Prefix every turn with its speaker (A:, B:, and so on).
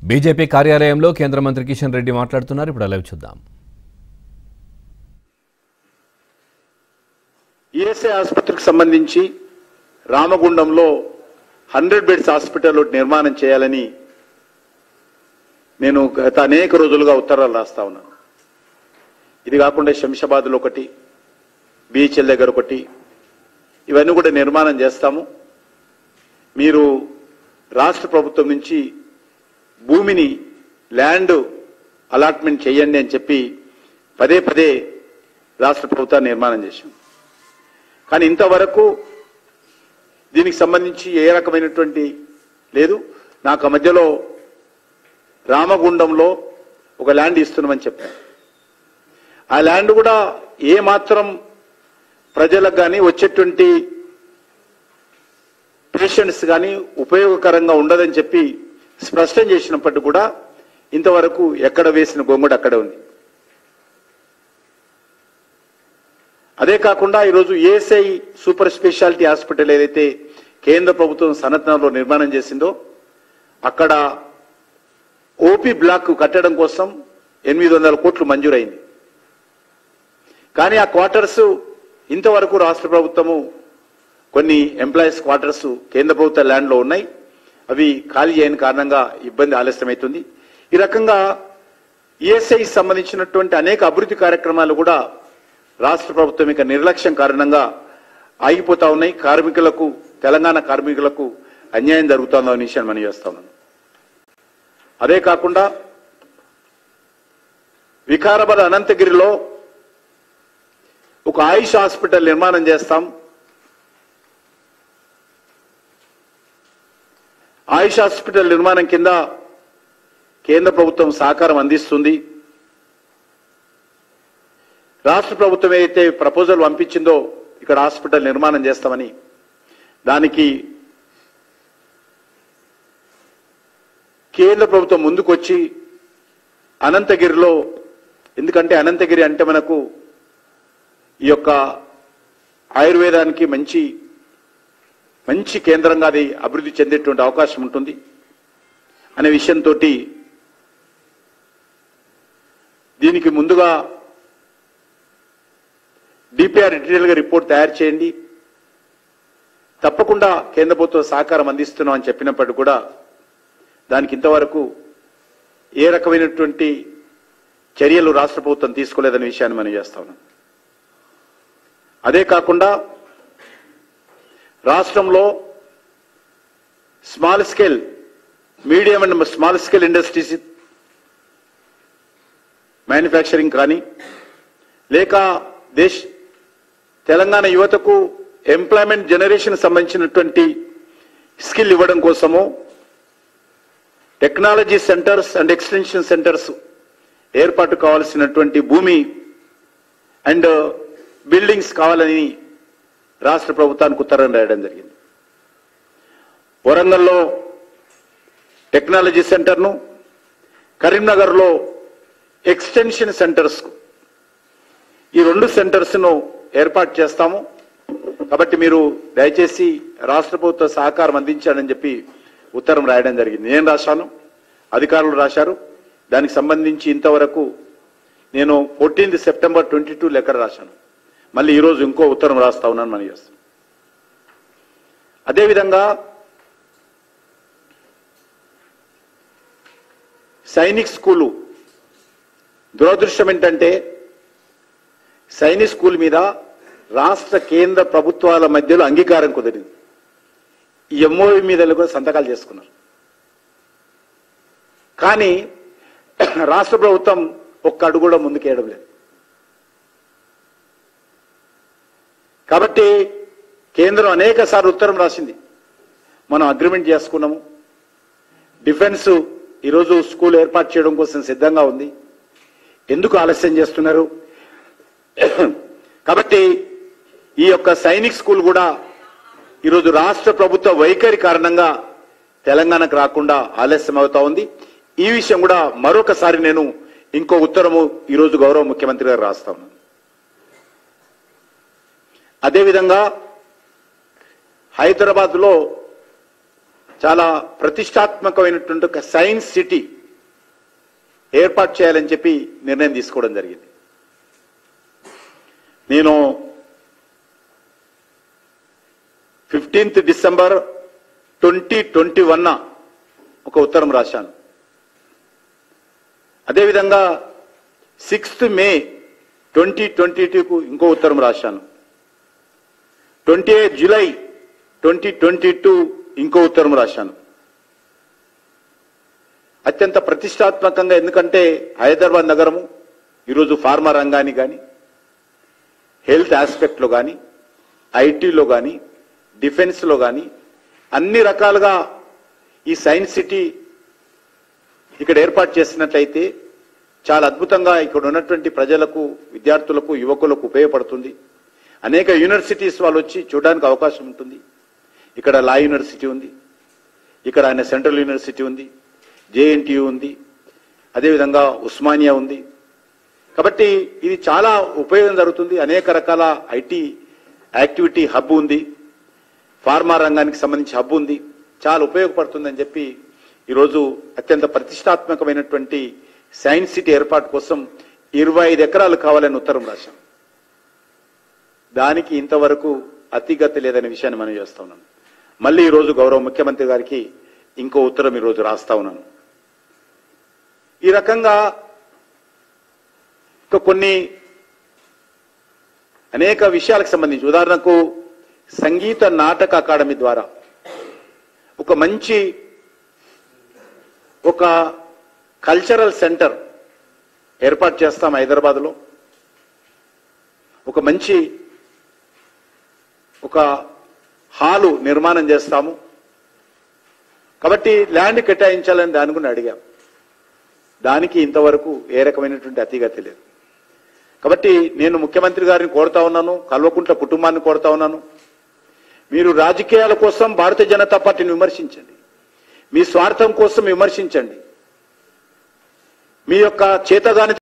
A: BJP కార్యాలయంలో కేంద్ర మంత్రి కిషన్ రెడ్డి మాట్లాడుతున్నారు ఇప్పుడు లైవ్ చూద్దాం
B: ఈఎస్ఐ ఆసుపత్రికి సంబంధించి రామగుండంలో హండ్రెడ్ బెడ్స్ హాస్పిటల్ ఒకటి నిర్మాణం చేయాలని నేను గత అనేక రోజులుగా ఉత్తరాలు రాస్తా ఉన్నాను ఇది కాకుండా శంషాబాద్లో ఒకటి బీహెచ్ఎల్ దగ్గర ఒకటి ఇవన్నీ కూడా నిర్మాణం చేస్తాము మీరు రాష్ట్ర ప్రభుత్వం నుంచి భూమిని ల్యాండ్ అలాట్మెంట్ చేయండి అని చెప్పి పదే పదే రాష్ట్ర ప్రభుత్వాన్ని నిర్మాణం చేశాం కానీ ఇంతవరకు దీనికి సంబంధించి ఏ రకమైనటువంటి లేదు నాకు ఆ మధ్యలో రామగుండంలో ఒక ల్యాండ్ ఇస్తున్నామని చెప్పాను ఆ ల్యాండ్ కూడా ఏ మాత్రం ప్రజలకు కానీ వచ్చేటువంటి పేషెంట్స్ కానీ ఉపయోగకరంగా ఉండదని చెప్పి స్పష్టం చేసినప్పటికీ కూడా ఇంతవరకు ఎక్కడ వేసిన గొంగుడు అక్కడే ఉంది అదే కాకుండా ఈరోజు ఏఎస్ఐ సూపర్ స్పెషాలిటీ హాస్పిటల్ ఏదైతే కేంద్ర ప్రభుత్వం సనత్నంలో నిర్మాణం చేసిందో అక్కడ ఓపీ బ్లాక్ కట్టడం కోసం ఎనిమిది వందల కోట్లు మంజూరైంది కానీ ఆ క్వార్టర్స్ ఇంతవరకు రాష్ట్ర ప్రభుత్వము కొన్ని ఎంప్లాయీస్ క్వార్టర్స్ కేంద్ర ప్రభుత్వ ల్యాండ్లో ఉన్నాయి అవి ఖాళీ చేయని కారణంగా ఇబ్బంది ఆలస్యమవుతుంది ఈ రకంగా ఈఎస్ఐ సంబంధించినటువంటి అనేక అభివృద్ధి కార్యక్రమాలు కూడా రాష్ట్ర ప్రభుత్వం ఇక నిర్లక్ష్యం కారణంగా ఆగిపోతా ఉన్నాయి కార్మికులకు తెలంగాణ కార్మికులకు అన్యాయం జరుగుతుందో అనే విషయాన్ని మనం చేస్తా ఉన్నాను అదే కాకుండా వికారాబాద్ అనంతగిరిలో ఒక ఆయుష్ హాస్పిటల్ నిర్మాణం చేస్తాం ఆయుష్ హాస్పిటల్ నిర్మాణం కింద కేంద్ర ప్రభుత్వం సహకారం అందిస్తుంది రాష్ట్ర ప్రభుత్వం ఏదైతే ప్రపోజల్ పంపించిందో ఇక్కడ హాస్పిటల్ నిర్మాణం చేస్తామని దానికి కేంద్ర ప్రభుత్వం ముందుకొచ్చి అనంతగిరిలో ఎందుకంటే అనంతగిరి అంటే మనకు ఈ యొక్క ఆయుర్వేదానికి మంచి మంచి కేంద్రంగా అది అభివృద్ధి చెందేటువంటి అవకాశం ఉంటుంది అనే విషయంతో దీనికి ముందుగా డిపిఆర్ డీటెయిల్ గా రిపోర్ట్ తయారు చేయండి తప్పకుండా కేంద్ర ప్రభుత్వం సహకారం అందిస్తున్నాం అని చెప్పినప్పటికీ కూడా దానికి ఇంతవరకు ఏ రకమైనటువంటి చర్యలు రాష్ట్ర ప్రభుత్వం తీసుకోలేదనే విషయాన్ని మనం చేస్తా ఉన్నాం అదే కాకుండా రాష్ట్రంలో small scale medium and small scale industries manufacturing కానీ లేక దేశ్ తెలంగాణ యువతకు ఎంప్లాయ్మెంట్ జనరేషన్ సంబంధించినటువంటి స్కిల్ ఇవ్వడం కోసము technology centres and extension centres ఏర్పాటు కావాల్సినటువంటి భూమి అండ్ బిల్డింగ్స్ కావాలని రాష్ట్ర ప్రభుత్వానికి ఉత్తరం రాయడం జరిగింది వరంగల్లో టెక్నాలజీ సెంటర్ను కరీంనగర్లో ఎక్స్టెన్షన్ సెంటర్స్ ఈ రెండు సెంటర్స్ ను ఏర్పాటు చేస్తాము కాబట్టి మీరు దయచేసి రాష్ట్ర ప్రభుత్వ సహకారం అందించాలని చెప్పి ఉత్తరం రాయడం జరిగింది నేను రాశాను అధికారులు రాశారు దానికి సంబంధించి ఇంతవరకు నేను fourteenth September twenty two letter రాశాను మళ్ళీ ఈరోజు ఇంకో ఉత్తరం రాస్తా ఉన్నాను మనం చేస్తాం అదేవిధంగా సైనిక్ స్కూలు దురదృష్టం ఏంటంటే సైనిక్ స్కూల్ మీద రాష్ట్ర కేంద్ర ప్రభుత్వాల మధ్యలో అంగీకారం కుదిరింది ఈ ఎంఓవి మీద కూడా సంతకాలు చేసుకున్నారు కానీ రాష్ట్ర ప్రభుత్వం ఒక్క అడుగు కూడా ముందుకేయడం లేదు కాబట్టి కేంద్రం అనేక సార్లు ఉత్తరం రాసింది మనం అగ్రిమెంట్ చేసుకున్నాము డిఫెన్స్ ఈరోజు స్కూల్ ఏర్పాటు చేయడం కోసం సిద్ధంగా ఉంది ఎందుకు ఆలస్యం చేస్తున్నారు కాబట్టి ఈ యొక్క సైనిక్ స్కూల్ కూడా ఈరోజు రాష్ట్ర ప్రభుత్వ వైఖరి కారణంగా తెలంగాణకు రాకుండా ఆలస్యం అవుతా ఉంది ఈ విషయం కూడా మరొకసారి నేను ఇంకో ఉత్తరము ఈరోజు గౌరవ ముఖ్యమంత్రి గారు రాస్తాను అదేవిధంగా హైదరాబాద్ లో చాలా ప్రతిష్టాత్మకమైనటువంటి ఒక సైన్స్ సిటీ ఏర్పాటు చేయాలని చెప్పి నిర్ణయం తీసుకోవడం జరిగింది నేను ఫిఫ్టీన్త్ డిసెంబర్ ట్వంటీ ట్వంటీ వన్న ఒక ఉత్తరం రాశాను అదేవిధంగా సిక్స్త్ మే ట్వంటీ ట్వంటీ టూకు ఇంకో ఉత్తరం రాశాను twenty eighth July twenty twenty two ఇంకో ఉత్తరం రాశాను అత్యంత ప్రతిష్టాత్మకంగా ఎందుకంటే హైదరాబాద్ నగరము ఈరోజు ఫార్మా రంగాన్ని కానీ హెల్త్ ఆస్పెక్ట్లో కానీ ఐటీలో కానీ డిఫెన్స్లో కానీ అన్ని రకాలుగా ఈ సైన్స్ సిటీ ఇక్కడ ఏర్పాటు చేసినట్లయితే చాలా అద్భుతంగా ఇక్కడ ఉన్నటువంటి ప్రజలకు విద్యార్థులకు యువకులకు ఉపయోగపడుతుంది అనేక యూనివర్సిటీస్ వాళ్ళు వచ్చి చూడడానికి అవకాశం ఉంటుంది ఇక్కడ లా యూనివర్సిటీ ఉంది ఇక్కడ ఆయన సెంట్రల్ యూనివర్సిటీ ఉంది జేఎన్టీయు ఉంది అదేవిధంగా ఉస్మానియా ఉంది కాబట్టి ఇది చాలా ఉపయోగం జరుగుతుంది అనేక రకాల ఐటీ యాక్టివిటీ హబ్ ఉంది ఫార్మా రంగానికి సంబంధించి హబ్ ఉంది చాలా ఉపయోగపడుతుందని చెప్పి ఈరోజు అత్యంత ప్రతిష్టాత్మకమైనటువంటి సైన్స్ సిటీ ఏర్పాటు కోసం ఇరవై ఐదు ఎకరాలు కావాలని ఉత్తరం రాశాం దానికి ఇంతవరకు అతిగతి లేదనే విషయాన్ని మనం చేస్తా ఉన్నాం మళ్ళీ ఈరోజు గౌరవ ముఖ్యమంత్రి గారికి ఇంకో ఉత్తరం ఈరోజు రాస్తా ఉన్నాను ఈ రకంగా ఇంకా కొన్ని అనేక విషయాలకు సంబంధించి ఉదాహరణకు సంగీత నాటక అకాడమీ ద్వారా ఒక మంచి ఒక కల్చరల్ సెంటర్ ఏర్పాటు చేస్తాం హైదరాబాద్లో ఒక మంచి ఒక హాలు నిర్మాణం చేస్తాము కాబట్టి ల్యాండ్ కేటాయించాలని దాని కూడా అడిగాం దానికి ఇంతవరకు ఏ రకమైనటువంటి అతిగతి లేదు కాబట్టి నేను ముఖ్యమంత్రి గారిని కోరుతా ఉన్నాను కల్వకుంట్ల కుటుంబాన్ని కోరుతా ఉన్నాను మీరు రాజకీయాల కోసం భారతీయ జనతా పార్టీని విమర్శించండి మీ స్వార్థం కోసం విమర్శించండి మీ యొక్క చేతగాని